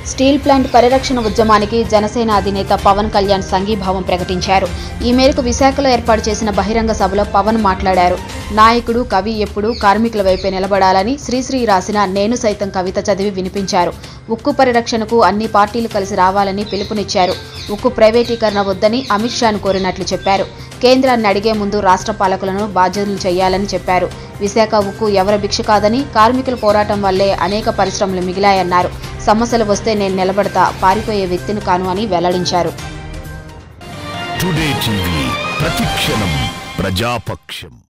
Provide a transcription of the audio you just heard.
steel plant పరిరక్షణ ఉద్యమానికి జనసేన అధినేత పవన్ కళ్యాణ్ సంఘీభావం ప్రకటించారు ఈ మేరకు విశాఖలో ఏర్పాటు చేసిన బహిరంగ సభలో పవన్ మాట్లాడారు నాయకుడు కవి ఎప్పుడూ కార్మికుల వైపే నిలబడాలని శ్రీశ్రీ రాసిన నేను సైతం కవిత చదివి వినిపించారు ఉక్కు పరిరక్షణకు అన్ని పార్టీలు కలిసి రావాలని పిలుపునిచ్చారు ఉక్కు ప్రైవేటీకరణ వద్దని అమిత్ షాను కోరినట్లు చెప్పారు కేంద్రాన్ని అడిగే ముందు రాష్ట్ర పాలకులను బాధ్యతలు చేయాలని చెప్పారు విశాఖ ఉక్కు ఎవరి భిక్ష కాదని కార్మికుల పోరాటం వల్లే అనేక పరిశ్రమలు మిగిలాయన్నారు సమస్యలు వస్తే నేను నిలబడతా పారిపోయే వ్యక్తిని కాను అని వెల్లడించారు టుడే టీవీ ప్రతిక్షణం ప్రజాపక్షం